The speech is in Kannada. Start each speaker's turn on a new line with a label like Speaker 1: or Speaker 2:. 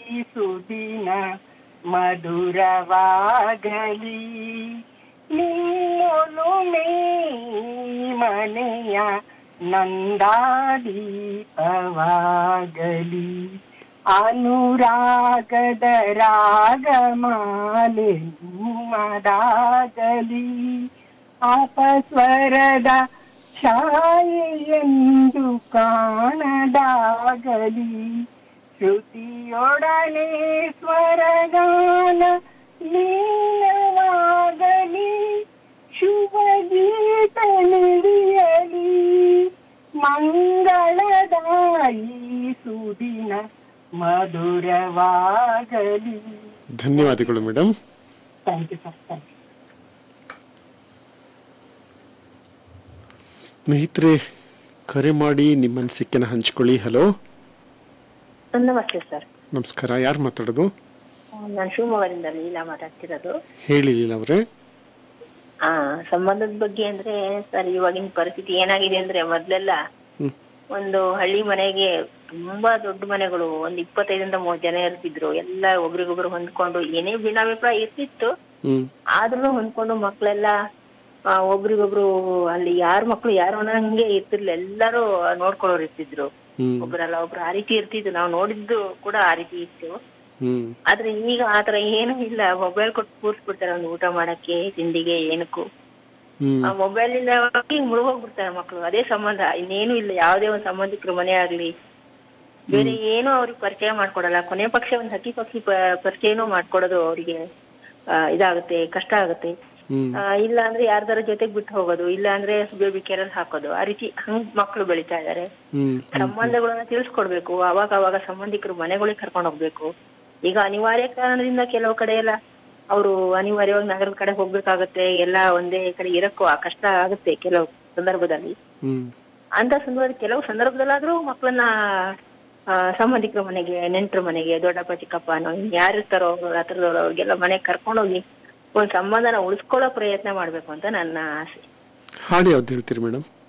Speaker 1: ಸುದಿನ ಮಧುರವಾಗಲಿ ನೀನು ಮನೆಯ ನಂದಾದೀಪವಾಗಲಿ ಅನುರಾಗದ ರಾಗಮಾಲೆ ನಿಮ್ಮದಾಗಲಿ ಅಪಸ್ವರದ ಛಾಯೆಯೆಂದು ಕಾಣದಾಗಲಿ ಶ್ರುತಿಯೊಡನೆ ಸ್ವರಗಾನ ಲೀನವಾಗಲಿ ಶುಭ ಗೀತ ನುಡಿಯಲಿ ಮಂಗಳದಾಯಿ ಸುದಿನ ಮಧುರವಾಗಲಿ
Speaker 2: ಧನ್ಯವಾದಗಳು madam
Speaker 1: thank you sir thank you
Speaker 2: ಸ್ನೇಹಿತರೆ ಕರೆ ಮಾಡಿ ನಿಮ್ಮ ಅನಿಸಿಕೆನ ಹಂಚ್ಕೊಳ್ಳಿ ಹಲೋ
Speaker 3: ನಮಸ್ತೆ ಸರ್
Speaker 2: ನಮಸ್ಕಾರ ಯಾರು ಮಾತಾಡೋದು
Speaker 3: ನಾನು ಶಿವಮೊಗ್ಗದಿಂದ ಲೀಲಾ ಮಾತಾಡ್ತಿರೋದು
Speaker 2: ಹೇಳಿ ಲೀಲಾ ಅವರೇ
Speaker 3: ಆ ಸಂಬಂಧದ ಬಗ್ಗೆ ಅಂದ್ರೆ ಸರ್ ಇವಾಗಿನ ಪರಿಸ್ಥಿತಿ ಏನಾಗಿದೆ ಅಂದ್ರೆ ಮೊದ್ಲೆಲ್ಲ
Speaker 2: ಹ್ಮ್.
Speaker 3: ಒಂದು ಹಳ್ಳಿ ಮನೆಗೆ ತುಂಬಾ ದೊಡ್ಡ ಮನೆಗಳು ಒಂದ್ ಇಪ್ಪತ್ತೈದರಿಂದ ಮೂವತ್ತು ಜನ ಇರ್ತಿದ್ರು ಎಲ್ಲ ಒಬ್ರಿಗೊಬ್ರು ಹೊಂದ್ಕೊಂಡು ಏನೇ ಭಿನ್ನಾಭಿಪ್ರಾಯ ಇರ್ತಿತ್ತು
Speaker 2: ಹ್ಮ್
Speaker 3: ಆದ್ರೂ ಹೊಂದ್ಕೊಂಡು ಮಕ್ಳೆಲ್ಲ ಆ, ಒಬ್ರಿಗೊಬ್ರು ಅಲ್ಲಿ ಯಾರ ಮಕ್ಳು ಯಾರು ಅನ್ನಂಗೆ ಇರ್ತಿರ್ಲಿಲ್ಲ ಎಲ್ಲರೂ ನೋಡ್ಕೊಳ್ಳೋರು ಇರ್ತಿದ್ರು
Speaker 2: ಹ್ಮ್
Speaker 3: ಒಬ್ರಲ್ಲ ಒಬ್ರು ಆ ರೀತಿ ಇರ್ತಿದ್ರು ನಾವು ನೋಡಿದ್ದು ಕೂಡ ಆ ರೀತಿ ಇತ್ತು
Speaker 2: ಹ್ಮ್
Speaker 3: ಆದ್ರೆ ಈಗ ಆತರ ಏನು ಇಲ್ಲ ಮೊಬೈಲ್ ಕೊಟ್ಟು ಕೂರ್ಸ್ಬಿಡ್ತಾರೆ ಒಂದು ಊಟ ಮಾಡಕ್ಕೆ ತಿಂಡಿಗೆ ಏನಕ್ಕೂ
Speaker 2: ಹ್ಮ್
Speaker 3: ಆ ಮೊಬೈಲ್ ಇಂದ ಮುಳುಗೋಗ್ಬಿಡ್ತಾರೆ ಮಕ್ಳು ಅದೇ ಸಂಬಂಧ ಇನ್ನೇನು ಇಲ್ಲ ಯಾವ್ದೇ ಒಂದ್ ಸಂಬಂಧಿಕರ ಮನೆ ಆಗ್ಲಿ ಬೇರೆ ಏನು ಅವ್ರಿಗೆ ಪರಿಚಯ ಮಾಡ್ಕೊಡಲ್ಲ ಕೊನೆ ಪಕ್ಷ ಒಂದ್ ಹಕ್ಕಿ ಪಕ್ಷಿ ಪ- ಪರಿಚಯನೂ ಮಾಡ್ಕೊಡೋದು ಅವ್ರಿಗೆ ಆ, ಇದಾಗುತ್ತೆ ಕಷ್ಟ ಆಗುತ್ತೆ
Speaker 2: ಹ್ಮ್
Speaker 3: ಆ, ಇಲ್ಲ ಅಂದ್ರೆ ಯಾರ್ದಾರ ಜೊತೆಗ್ ಬಿಟ್ಟು ಹೋಗೋದು ಇಲ್ಲ ಅಂದ್ರೆ ಬೇಬಿ ಕೇರಲ್ಲಿ ಹಾಕೋದು ಆ ರೀತಿ ಹಂಗ್ ಮಕ್ಳು ಬೆಳಿತಾ ಇದಾರೆ
Speaker 2: ಹ್ಮ್
Speaker 3: ಸಂಬಂಧಗಳನ್ನ ತಿಳಿಸ್ಕೊಡ್ಬೇಕು ಅವಾಗ ಅವಾಗ ಸಂಬಂಧಿಕರು ಮನೆಗಳಿಗೆ ಕರ್ಕೊಂಡು ಹೋಗ್ಬೇಕು ಈಗ ಅನಿವಾರ್ಯ ಕಾರಣದಿಂದ ಕೆಲವು ಕಡೆ ಎಲ್ಲ ಅವರು ಅನಿವಾರ್ಯವಾಗಿ ನಗರದ ಕಡೆ ಹೋಗ್ಬೇಕಾಗತ್ತೆ ಎಲ್ಲ ಒಂದೇ ಕಡೆ ಇರಕ್ಕೂ ಆ ಕಷ್ಟ ಆಗುತ್ತೆ ಕೆಲವು ಸಂದರ್ಭದಲ್ಲಿ
Speaker 2: ಹ್ಮ್
Speaker 3: ಅಂತ ಸಂದರ್ಭದಲ್ಲಿ ಕೆಲವು ಸಂದರ್ಭದಲ್ಲಾದ್ರೂ ಮಕ್ಕಳನ್ನ ಆ, ಸಂಬಂಧಿಕರ ಮನೆಗೆ ನೆಂಟರ ಮನೆಗೆ ದೊಡ್ಡಪ್ಪ ಚಿಕ್ಕಪ್ಪ ಅನ್ನೋ ಯಾರು ಇರ್ತಾರೋ ಅವ್ರು ಹತ್ರದವ್ರು ಅವ್ರಿಗೆಲ್ಲ ಮನೆಗೆ ಕರ್ಕೊಂಡೋಗಿ ಒಂದ್ ಸಂಬಂಧನ ಉಳಿಸ್ಕೊಳ್ಳೋ ಪ್ರಯತ್ನ ಮಾಡ್ಬೇಕು ಅಂತ ನನ್ನ ಆಸೆ
Speaker 2: ಹಾಡು ಯಾವ್ದು ಹೇಳ್ತೀರಿ ಮೇಡಮ್